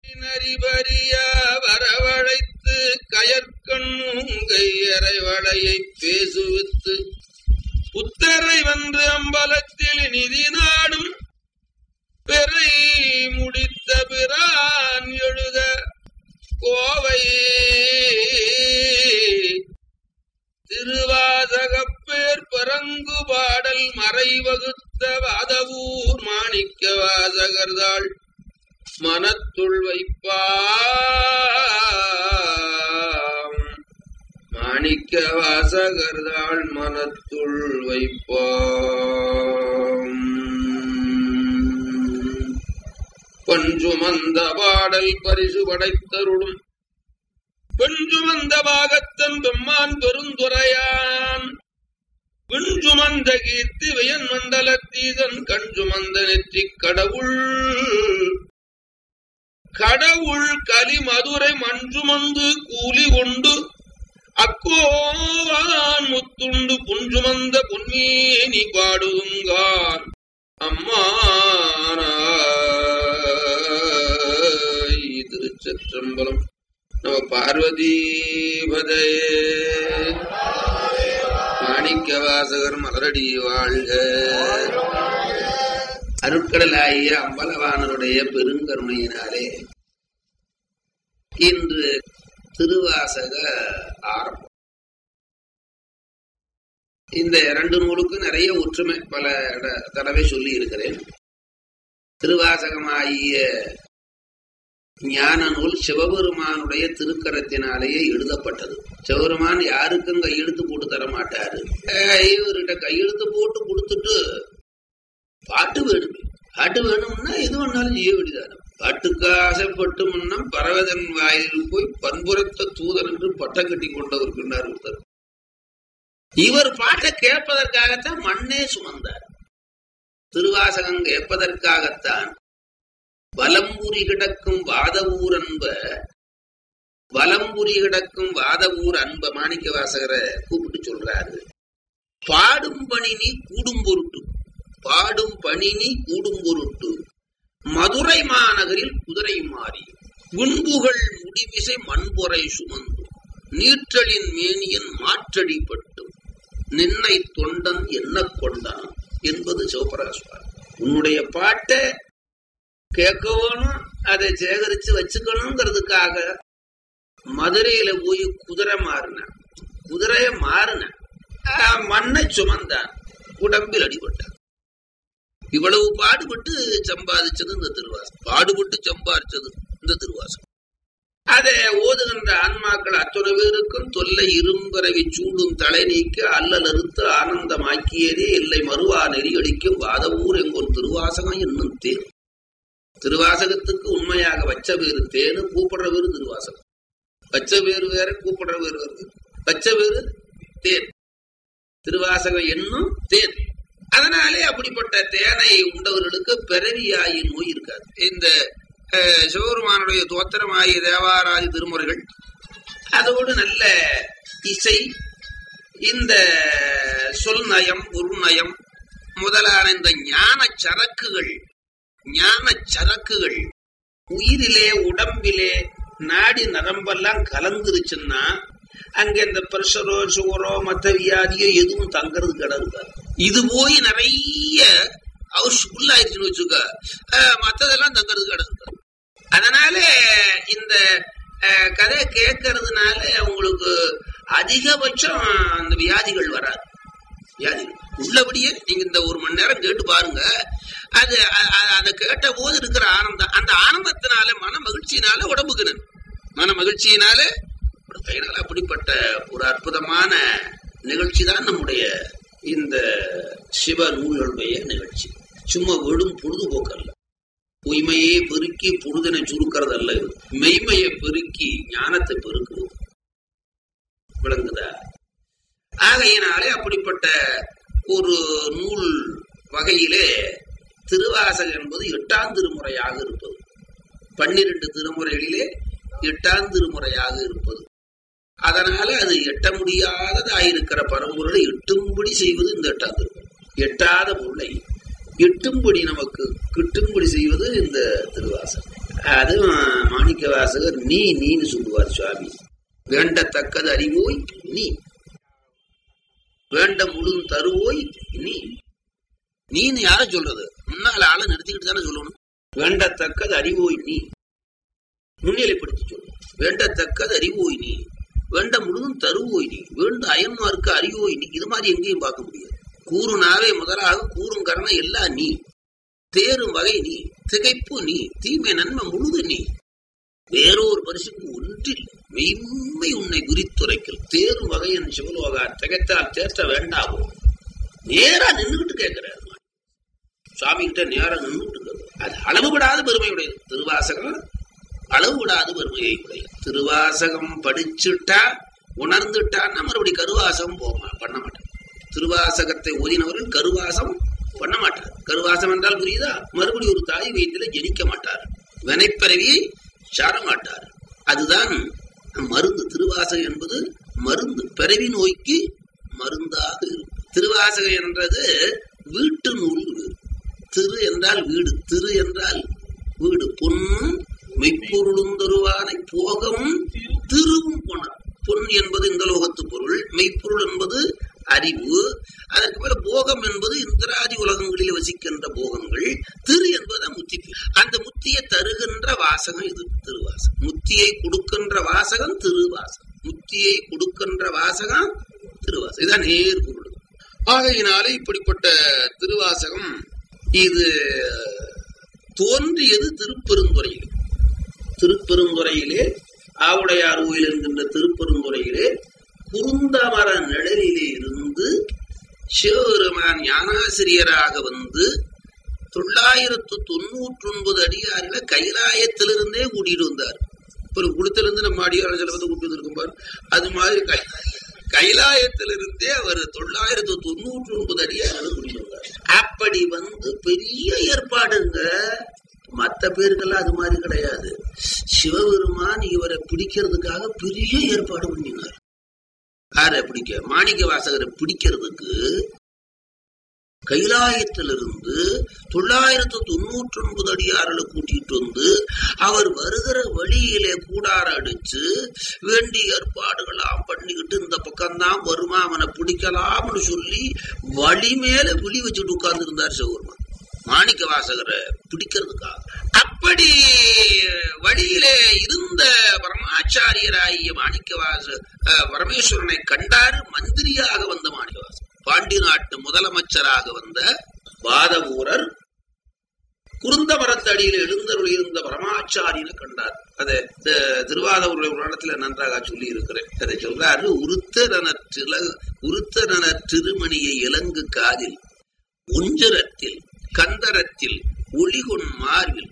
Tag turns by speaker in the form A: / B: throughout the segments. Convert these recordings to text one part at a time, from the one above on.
A: நரிபரிய வரவழைத்து கயற்கண்ணுங்கை அறைவளையை பேசுவித்து புத்தரை வந்து அம்பலத்தில் நிதி நாடும் பெறை முடித்த பிரான் எழுத கோவை திருவாசகப்பேர் பரங்கு பாடல் மறைவகுத்த வாதவூர் மாணிக்க வாசகர்தாள் மனத்துள் வைப்பாம் மாணிக்க வாசகர்தாள் மனத்துள் வைப்பாம் பஞ்சுமந்த பாடல் பரிசு படைத்தருளும் பெஞ்சுமந்த பாகத்தன் பெம்மான் பெருந்துரையான் விஞ்சுமந்த கீர்த்தி வியன் மண்டலத்தீதன் கஞ்சுமந்த நெற்றி கடவுள் கடவுள் கலி மதுரை மஞ்சுமந்து கூலி கொண்டு அக்கோவான் முத்துண்டு புஞ்சுமந்த பொன்மேனி பாடுங்கான் அம்மானாய் திருச்சற்றம்பலம் நம பார்வதீபதையே மாணிக்க வாசகர் மலரடி வாழ்க அருட்கடலாகிய அம்பலவானருடைய பெருங்கருணையினாலே இன்று திருவாசக ஆரம்பம் இந்த இரண்டு நூலுக்கு நிறைய ஒற்றுமை பல இட- தடவை சொல்லி இருக்கிறேன் திருவாசகமாகிய ஞான நூல் சிவபெருமானுடைய திருக்கரத்தினாலேயே எழுதப்பட்டது சிவபெருமான் யாருக்கும் கையெழுத்து போட்டு தர மாட்டாரு அஹ் இவர்கிட்ட கையெழுத்து போட்டு கொடுத்துட்டு பாட்டு வேணும் பாட்டு வேணும்னா எது வேணாலும் செய்ய வேண்டியதான பாட்டுக்கு ஆசைப்பட்டு முன்னம் பறவதன் வாயிலில் போய் பண்புரைத்த தூதர் என்று பட்டம் கட்டி கொண்டவர்க்குன்னார் ஒருத்தர் இவர் பாட்டை கேட்பதற்காகத்தான் மண்ணே சுமந்தார் திருவாசகம் கேட்பதற்காகத்தான் வலம்புரி கிடக்கும் வாதவூர் அன்ப வலம்புரி கிடக்கும் வாதவூர் அன்ப மாணிக்க வாசகரை கூப்பிட்டு சொல்றாரு பாடும் பணி நீ கூடும் பொருட்டு பாடும் பணி நீ கூடும் பொருட்டு மதுரை மாநகரில் குதிரை மாறி விண்புகள் முடிவிசை மண்பொறை சுமந்து நீற்றலின் மேனியன் மாற்றடிப்பட்டு நின்னை தொண்டன் என்ன கொண்டான் என்பது சிவபராஸ்வார் உன்னுடைய பாட்டை கேட்கணும் அதை சேகரிச்சு வச்சுக்கணுங்கிறதுக்காக மதுரையில போய் குதிரை மாறினான் குதிரைய மாறினான் ஆஹ், மண்ணை சுமந்தான் உடம்பில் அடிபட்டான் இவ்வளவு பாடுபட்டு சம்பாதிச்சது இந்த திருவாசம் பாடுபட்டு சம்பாதிச்சது இந்த திருவாசம் அதை ஓதுகின்ற ஆன்மாக்கள் அத்தனை பேருக்கும் தொல்லை இரும்பரவி சூடும் தலை நீக்க அல்லல் அறுத்து ஆனந்தமாக்கியதே இல்லை மறுவா நெறியடிக்கும் வாதவூர் எங்கொரு திருவாசகம் என்னும் தேர் திருவாசகத்துக்கு உண்மையாக வச்ச பேரு தேனு கூப்பிடுற பேரு திருவாசகம் வச்ச பேரு வேற கூப்பிடுற பேரு வருது வச்ச பேரு தேன் திருவாசகம் என்னும் தேன் அதனாலே அப்படிப்பட்ட தேனை உண்டவர்களுக்கு பிறவியாயி நோய் இருக்காது இந்த அஹ், சிவபெருமானுடைய தோத்திரமாகிய தேவாராதி திருமுறைகள் அதோடு நல்ல இசை இந்த சொல் நயம் உருநயம் முதலான இந்த ஞான சரக்குகள் ஞான சரக்குகள் உயிரிலே உடம்பிலே நாடி நரம்பெல்லாம் கலந்துருச்சுன்னா அங்க இந்த பிரஷரோ சுகரோ மத்த வியாதியோ எதுவும் தங்கறது கிடக்காது இது போய் நிறைய ஹவுஸ் ஃபுல் ஆயிடுச்சுன்னு வச்சுக்க அஹ், மத்ததெல்லாம் தங்கறது கிடக்காது அதனால இந்த அஹ், கதை கேட்கறதுனால உங்களுக்கு அதிகபட்சம் அந்த வியாதிகள் வராது வியாதிகள் உள்ளபடியே நீங்க இந்த ஒரு மணி நேரம் கேட்டு பாருங்க அது அ- அ- அதை கேட்ட போது இருக்கிற ஆனந்தம் அந்த ஆனந்தத்தினால மன மகிழ்ச்சியினால உடம்புக்கு நன்மை. மன மகிழ்ச்சியினால உடம்புக்கு அப்படிப்பட்ட ஒரு அற்புதமான நிகழ்ச்சி தான் நம்முடைய இந்த சிவ நூல்களுடைய நிகழ்ச்சி சும்மா வெடும் பொழுதுபோக்கு அல்ல பொய்மையே பெருக்கி பொழுதினை சுருக்கிறது அல்ல இது மெய்மையை பெருக்கி ஞானத்தை பெருக்குது விளங்குதா ஆகையினாலே அப்படிப்பட்ட ஒரு நூல் வகையிலே திருவாசகம் என்பது எட்டாம் திருமுறையாக இருப்பது பன்னிரண்டு திருமுறைகளிலே எட்டாம் திருமுறையாக இருப்பது அதனால அது எட்ட முடியாததாயிருக்கிற பரம்பொருளை எட்டும்படி செய்வது இந்த எட்டாம் திருமுறை எட்டாத பொருளை எட்டும்படி நமக்கு கிட்டும்படி செய்வது இந்த திருவாசகம் அது மாணிக்க மாணிக்க வாசகர் நீ நீன்னு சொல்லுவார் சுவாமி வேண்டத்தக்கது அறிவோய் நீ வேண்ட முழுதும் தருவோய் நீ நீன்னு யார சொல்றது முன்னால ஆளை நிறுத்திக்கிட்டு தானே சொல்லணும் வேண்டத்தக்கது அறிவோய் நீ முன்னிலைப்படுத்தி சொல்லு வேண்டத்தக்கது அறிவோய் நீ வேண்ட முழுதும் தருவோய் நீ வேண்ட அயன்மார்க்கு அறிவோய் நீ இது மாதிரி எங்கேயும் பார்க்க முடியாது கூறுனாவே முதலாக கூறும் கரணம் எல்லாம் நீ தேரும் வகை நீ திகைப்பு நீ தீமை நன்மை முழுது நீ வேறொரு பரிசுக்கு ஒன்றில் மெய்மை உன்னை குறித்துரைக்கல் தேரும் வகை என் சிவலோகா திகைத்தால் தேற்ற வேண்டாவோ நேரா நின்றுகிட்டு கேட்கிறார் சுவாமி கிட்ட நேரா நின்றுட்டு இருக்காரு. அது அளவுபடாத பெருமையுடையது திருவாசகம் அளவுபடாத பெருமையை உடையது திருவாசகம் படிச்சுட்டா உணர்ந்துட்டான்னா மறுபடி கருவாசகம் போமா பண்ண மாட்டார் திருவாசகத்தை ஓதினவர்கள் கருவாசம் பண்ண மாட்டார் கருவாசம் என்றால் புரியுதா மறுபடி ஒரு தாய் வயிற்றில ஜனிக்க மாட்டார் வினைப்பிறவியை சார மாட்டார் அதுதான் மருந்து திருவாசகம் என்பது மருந்து பிறவி நோய்க்கு மருந்தாக இருக்கும் திருவாசகம் என்றது வீட்டு நூல் வேறு. திரு என்றால் வீடு திரு என்றால் வீடு பொன்னும் மெய்ப்பொருளும் தருவானை போகவும் திருவும் போனார் பொன் என்பது இந்த லோகத்து பொருள் மெய்ப்பொருள் என்பது அறிவு அதற்கு மேல போகம் என்பது இந்திராதி உலகங்களில் வசிக்கின்ற போகங்கள் திரு என்பது முத்தி அந்த முத்தியை தருகின்ற வாசகம் இது திருவாசகம் முத்தியை கொடுக்கின்ற வாசகம் திருவாசகம் முத்தியை கொடுக்கின்ற வாசகம் திருவாசகம் இதான் நேர் பொருள் ஆகையினாலே இப்படிப்பட்ட திருவாசகம் இது தோன்றியது திருப்பெருந்துறையில் திருப்பெருந்துறையிலே ஆவுடையார் கோயில் என்கின்ற திருப்பெருந்துறையிலே குருந்தமர நிழலிலே இருந்து சிவபெருமான் ஞானாசிரியராக வந்து தொள்ளாயிரத்து தொண்ணூற்றி ஒன்பது அடியாரில கைலாயத்திலிருந்தே கூட்டிட்டு வந்தார் ஒரு குளத்திலிருந்து நம்ம அடியார் சில வந்து கூட்டி வந்திருக்கும் பாரு அது மாதிரி கை கைலாயத்திலிருந்தே அவர் தொள்ளாயிரத்து தொண்ணூற்றி ஒன்பது அடியார்கள் கூட்டிட்டு வந்தார் அப்படி வந்து பெரிய ஏற்பாடுங்க மத்த பேருக்கெல்லாம் அது மாதிரி கிடையாது சிவபெருமான் இவரை பிடிக்கிறதுக்காக பெரிய ஏற்பாடு பண்ணினார் யாரை பிடிக்க மாணிக்க வாசகரை பிடிக்கிறதுக்கு கைலாயத்திலிருந்து தொள்ளாயிரத்து தொண்ணூற்றி ஒன்பது அடியார்களை கூட்டிட்டு வந்து அவர் வருகிற வழியிலே கூடார அடிச்சு வேண்டிய ஏற்பாடுகளாம் பண்ணிக்கிட்டு இந்த பக்கம்தான் வருமா அவனை பிடிக்கலாம்னு சொல்லி வழி மேல விழி வச்சுட்டு உட்கார்ந்து இருந்தார் சிவபெருமான் மாணிக்க வாசகரை பிடிக்கிறதுக்காக அப்படி வழியிலே இருந்த பரமாச்சாரியராகிய மாணிக்க வாச அஹ், பரமேஸ்வரனை கண்டார் மந்திரியாக வந்த மாணிக்கவாசர் பாண்டி நாட்டு முதலமைச்சராக வந்த வாதவூரர் குருந்த மரத்தடியில் எழுந்தருள் இருந்த பரமாச்சாரியனை கண்டார் அதை இந்த திருவாதவருடைய புராணத்துல நன்றாக சொல்லி இருக்கிறேன் அதை சொல்றாரு உருத்தரன தில உருத்தரன திருமணியை இலங்கு காதில் உஞ்சரத்தில் கந்தரத்தில் ஒளிகொன் மார்பில்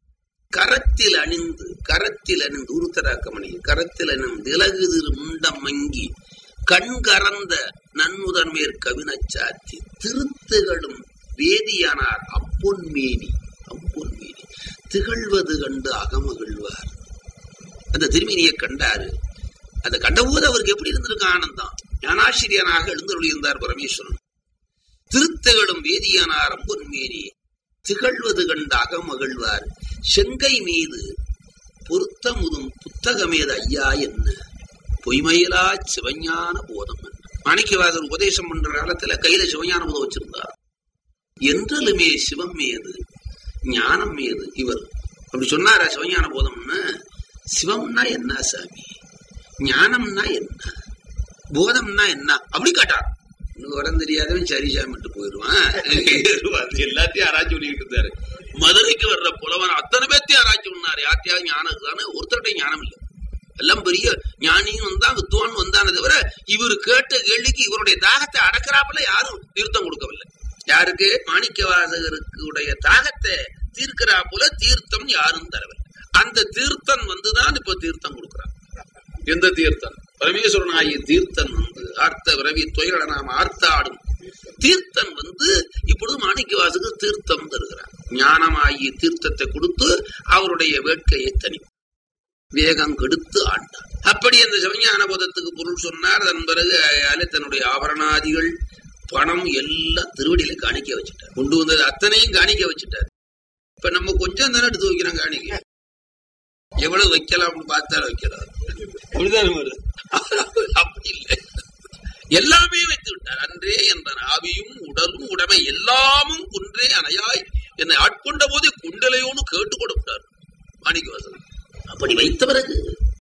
A: கரத்தில் அணிந்து கரத்தில் அணிந்து உருத்தராக்கமணி கரத்தில் அணிந்து இலகுதிரு முண்டம் மங்கி கண் கறந்த நன்முதன் மேற் கவினச் சாத்தி திருத்துகளும் வேதியானார் அப்பொன்மேனி அப்பொன்மேனி திகழ்வது கண்டு அகமகிழ்வார் அந்த திருமேனியை கண்டாரு அதை கண்டபோது அவருக்கு எப்படி இருந்திருக்கு ஆனந்தம் ஞானாசிரியனாக எழுந்தருளி இருந்தார் பரமேஸ்வரன் திருத்துகளும் வேதியானார் அம்பொன்மேனி திகழ்வது கண்டாக மகிழ்வார் செங்கை மீது பொருத்தமுதும் புத்தகமேது ஐயா என்ன பொய்மையிலா சிவஞான போதம் என்ன மாணிக்கவாசர் உபதேசம் பண்ற காலத்துல கையில சிவஞான போதம் வச்சிருந்தார் என்றலுமே சிவம் மீது ஞானம் மீது இவர் அப்படி சொன்னாரா சிவஞான போதம்னு சிவம்னா என்ன சாமி ஞானம்னா என்ன போதம்னா என்ன அப்படி கேட்டார் இன்னும் உடம்பு தெரியாதவன் சரி சாமிட்டு போயிடுவான் அது எல்லாத்தையும் ஆராய்ச்சி பண்ணிட்டு இருந்தாரு மதுரைக்கு வர்ற புலவன் அத்தனை பேர்த்தையும் ஆராய்ச்சி பண்ணாரு யார்த்தையாவது ஞானம் இருக்குதானே ஒருத்தர்கிட்ட ஞானம் இல்லை எல்லாம் பெரிய ஞானியும் வந்தா வித்துவான் வந்தானே தவிர இவர் கேட்ட கேள்விக்கு இவருடைய தாகத்தை அடக்கிறாப்புல யாரும் தீர்த்தம் கொடுக்கவில்லை யாருக்கு மாணிக்க வாசகருக்கு உடைய தாகத்தை தீர்க்கிறா போல தீர்த்தம் யாரும் தரவில்லை அந்த தீர்த்தம் வந்துதான் இப்ப தீர்த்தம் கொடுக்கிறான் எந்த தீர்த்தம் பரமேஸ்வரன் ஆகிய தீர்த்தன் வந்து ஆர்த்த விரவி துயர நாம் ஆர்த்தாடும் தீர்த்தன் வந்து இப்பொழுது மாணிக்க வாசகர் தீர்த்தம் தருகிறார் ஞானமாகிய தீர்த்தத்தை கொடுத்து அவருடைய வேட்கையை தனி வேகம் கெடுத்து ஆண்டார் அப்படி அந்த சிவஞான போதத்துக்கு பொருள் சொன்னார் அதன் பிறகு அயாலே தன்னுடைய ஆபரணாதிகள் பணம் எல்லாம் திருவடியில காணிக்க வச்சுட்டார் கொண்டு வந்தது அத்தனையும் காணிக்க வச்சுட்டார் இப்ப நம்ம கொஞ்சம் தானே எடுத்து வைக்கிறோம் காணிக்க எவ்வளவு வைக்கலாம்னு பார்த்தாலும் வைக்கலாம்
B: அப்படிதான் வருது
A: அப்படி இல்லை எல்லாமே வைத்து விட்டார் அன்றே என்ற ஆவியும் உடலும் உடமை எல்லாமும் குன்றே அணையாய் என்னை ஆட்கொண்ட போதே குண்டலையோன்னு கேட்டு கொடுத்தார் மாணிக்கவாசகர் அப்படி வைத்த பிறகு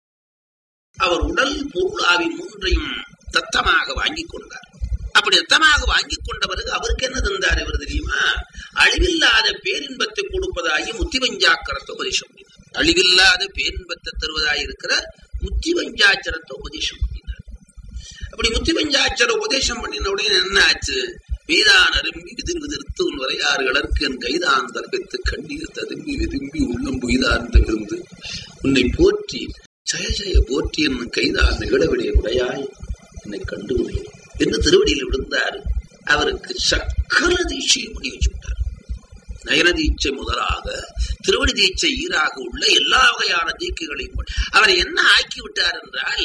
A: அவர் உடல் பொருள் ஆவி மூன்றையும் தத்தமாக வாங்கிக் கொண்டார் அப்படி தத்தமாக வாங்கிக் கொண்ட பிறகு அவருக்கு என்ன தந்தார் இவர் தெரியுமா அழிவில்லாத பேரின்பத்தை கொடுப்பதாகி முத்திவஞ்சாக்கரத்தை உபதேசம் பண்ணினார் அழிவில்லாத பேரின்பத்தை தருவதாய் இருக்கிற முத்திவஞ்சாச்சரத்தை உபதேசம் பண்ணினார் அப்படி முத்திவஞ்சாச்சர உபதேசம் பண்ணின உடனே என்ன ஆச்சு மீதான் அரும்பி விதிர் விதிர்த்து உன் வரையாறுகளற்கு என் கைதான் தற்பித்து கண்ணீர் ததும்பி விரும்பி உள்ளம் பொய்தான் தவிர்ந்து உன்னை போற்றி ஜய ஜய போற்றி என் கைதான் நிகழவிடைய உடையாய் என்னை கண்டு விடுகிறேன் என்று திருவடியில் விழுந்தார் அவருக்கு சக்கர தீட்சையை முடி வச்சு விட்டார் நயன தீட்சை முதலாக திருவடி தீட்சை ஈராக உள்ள எல்லா வகையான தீக்கைகளையும் கொண்டு- அவர் என்ன ஆக்கி விட்டார் என்றால்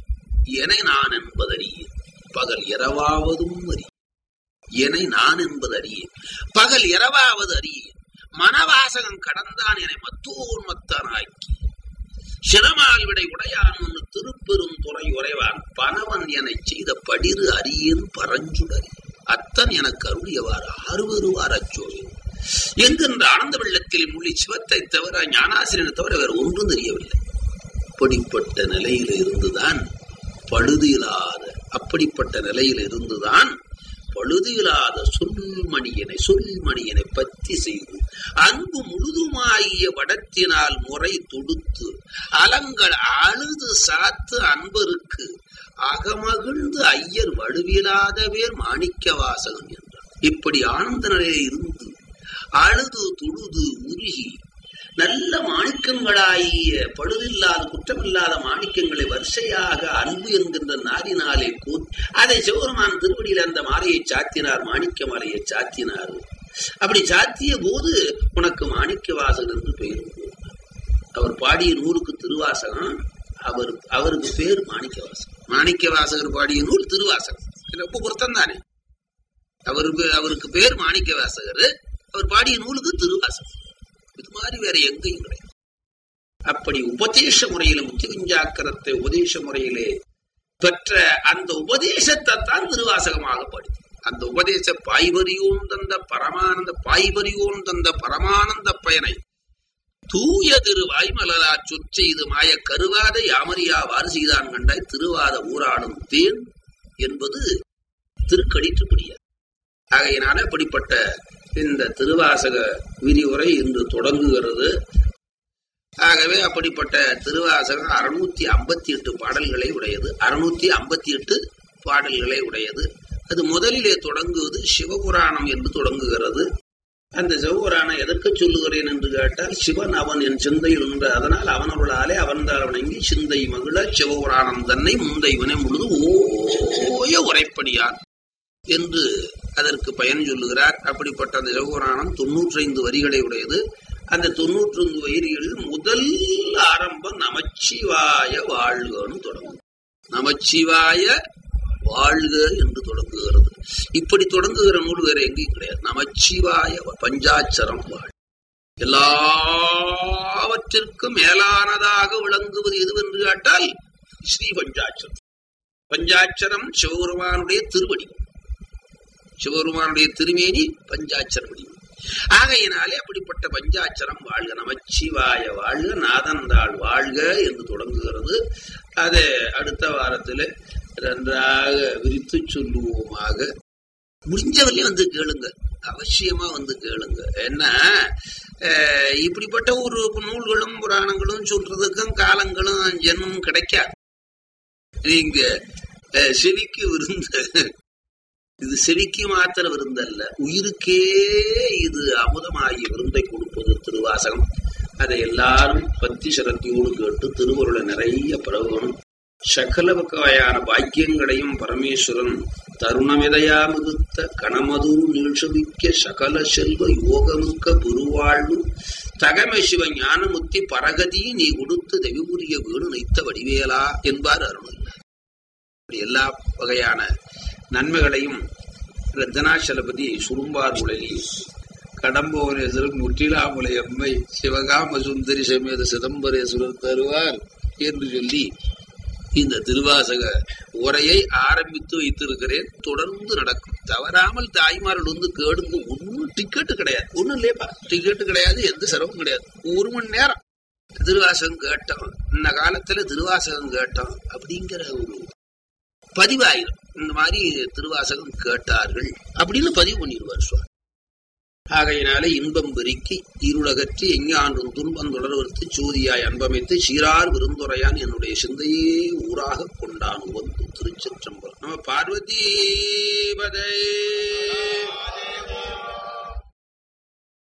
A: எனை நான் என்பதறியேன் பகல் இரவாவதும் அறியேன் எனை நான் என்பது அறியேன் பகல் இரவாவது அறியேன் மனவாசகம் கடந்தான் என மத்தோர் மத்தனாக்கி சிரமால் விடை உடையான் ஒன்று திருப்பெரும் துறை உறைவான் பணவன் எனச் செய்த படிறு அறியேன் பரஞ்சுடறி அத்தன் எனக்கு அருளியவாறு ஆறுவருவார் அச்சோழி என்கின்ற ஆனந்த வெள்ளத்தில் முள்ளி சிவத்தை தவிர ஞானாசிரியனை தவிர வேறு ஒன்றும் தெரியவில்லை அப்படிப்பட்ட நிலையில இருந்துதான் பழுதில்லாத அப்படிப்பட்ட நிலையில இருந்துதான் பழுதில்லாத சொல்மணியனை சொல்மணியனை பத்தி செய்து அன்பு முழுதுமாகிய வடத்தினால் முறை தொடுத்து அலங்கள் அழுது சாத்து அன்பருக்கு அகமகிழ்ந்து ஐயர் வலுவிலாதவேர் மாணிக்க வாசகம் என்றார் இப்படி ஆனந்த நிலையில இருந்து அழுது தொழுது உருகி நல்ல மாணிக்கங்களாகிய பழுதில்லாத குற்றமில்லாத மாணிக்கங்களை வரிசையாக அன்பு என்கின்ற நாரினாலே கூ அதை சிவபெருமான் திருவடியில் அந்த மாலையை சாத்தினார் மாணிக்க மாலையை சாத்தினார் அப்படி சாத்திய போது உனக்கு மாணிக்க வாசகர் என்று பெயர் கூறினார். அவர் பாடிய நூலுக்கு திருவாசகம் அவர் அவருக்கு பேர் மாணிக்க வாசகர் மாணிக்க வாசகர் பாடிய நூல் திருவாசகம் இது ரொம்ப பொருத்தம் தானே அவருக்கு அவருக்கு பேர் மாணிக்க வாசகர் அவர் பாடிய நூலுக்கு திருவாசகம் இது மாதிரி வேற எங்கேயும் கிடையாது அப்படி உபதேச முறையில முத்திவிஞ்சாக்கரத்தை உபதேச முறையிலே பெற்ற அந்த உபதேசத்தை தான் திருவாசகமாக படி அந்த உபதேச பாய்வரியோன் தந்த பரமானந்த பாய்வரியோன் தந்த பரமானந்த பயனை தூய திரு வாய்மலரா சொற்செய்து மாய கருவாத யாமரியாவாறு செய்தான் கண்டாய் திருவாத ஊராடும் தேன் என்பது திருக்கடிற்றுப்படியார் ஆகையினால அப்படிப்பட்ட இந்த திருவாசக விரிவுரை இன்று தொடங்குகிறது ஆகவே அப்படிப்பட்ட திருவாசகம் அறுநூத்தி ஐம்பத்தி எட்டு பாடல்களை உடையது அறுநூத்தி ஐம்பத்தி எட்டு பாடல்களை உடையது அது முதலிலே தொடங்குவது சிவபுராணம் என்று தொடங்குகிறது அந்த சிவபுராணம் எதற்கு சொல்லுகிறேன் என்று கேட்டால் சிவன் அவன் என் சிந்தையில் நின்ற அதனால் அவனவர்களாலே அவன் வணங்கி சிந்தை மகிழ சிவபுராணம் தன்னை முந்தைவனை முழுது ஓய உரைப்படியான் என்று அதற்கு பயன் சொல்லுகிறார் அப்படிப்பட்ட அந்த சிவபுராணம் தொன்னூற்றி ஐந்து வரிகளை உடையது அந்த தொன்னூற்றி ஐந்து வரிகளில் முதல் ஆரம்பம் நமச்சிவாய வாழ்கன்னு தொடங்கும் நமச்சிவாய வாழ்க என்று தொடங்குகிறது இப்படி தொடங்குகிற நூல் வேற எங்கேயும் கிடையாது நமச்சிவாய பஞ்சாட்சரம் வாழ் எல்லாவற்றிற்கும் மேலானதாக விளங்குவது எதுவென்று கேட்டால் ஸ்ரீ பஞ்சாட்சரம் பஞ்சாட்சரம் சிவபெருமானுடைய திருவடி சிவபெருமானுடைய திருமேனி பஞ்சாட்சர வடிவம் ஆகையினாலே அப்படிப்பட்ட பஞ்சாட்சரம் வாழ்க நமச்சிவாய வாழ்க நாதந்தாள் வாழ்க என்று தொடங்குகிறது அதை அடுத்த வாரத்தில் நன்றாக விரித்து சொல்லுவோமாக முடிஞ்சவரையும் வந்து கேளுங்க அவசியமா வந்து கேளுங்க ஏன்னா அஹ், இப்படிப்பட்ட ஒரு நூல்களும் புராணங்களும் சொல்றதுக்கும் காலங்களும் ஜென்மம் கிடைக்காது நீங்க அஹ், செவிக்கு விருந்த இது செவிக்கு மாத்திர விருந்தல்ல உயிருக்கே இது அமுதமாகிய விருந்தை கொடுப்பது திருவாசகம் அதை எல்லாரும் பக்தி சரத்தியோடு கேட்டு திருவருளை நிறைய பரவணும் சகல வகையான பாக்கியங்களையும் பரமேஸ்வரன் தருணமிதையா மிகுத்த கணமது நீழ்சபிக்க சகல செல்வ யோகமிக்க குருவாழ்வு தகமை சிவ ஞானமுத்தி பரகதி நீ கொடுத்து தெவிபுரிய வீடு நைத்த வடிவேலா என்பார் அருணகிரி இப்படி எல்லா வகையான நன்மைகளையும் ரத்தனாச்சலபதி சுரும்பார் உலகி
B: கடம்பவனேஸ்வரர் முற்றிலாமலை அம்மை சிவகாம சுந்தரி சமேத சிதம்பரேஸ்வரர் தருவார் என்று சொல்லி இந்த திருவாசக உரையை ஆரம்பித்து வைத்திருக்கிறேன் தொடர்ந்து நடக்கும் தவறாமல் தாய்மார்கள் வந்து கேடுங்க ஒன்னும் டிக்கெட்டு கிடையாது ஒண்ணும் இல்லையப்பா டிக்கெட்டு கிடையாது எந்த செலவும் கிடையாது ஒரு மணி நேரம் திருவாசகம் கேட்டோம் இந்த காலத்துல திருவாசகம் கேட்டோம் அப்படிங்கிற ஒரு பதிவாயிரும் இந்த மாதிரி திருவாசகம் கேட்டார்கள் அப்படின்னு பதிவு பண்ணிடுவார் சுவாமி ஆகையினால இன்பம் பெருக்கி இருளகற்றி எஞ்ஞான்றும் துன்பம் தொடர்வர்த்து சூதியாய் அன்பமைத்து சீரார் விருந்துரையான் என்னுடைய சிந்தையே ஊராக கொண்டான் வந்து திருச்சிற்றம்பலம் நம்ம பார்வதி பதை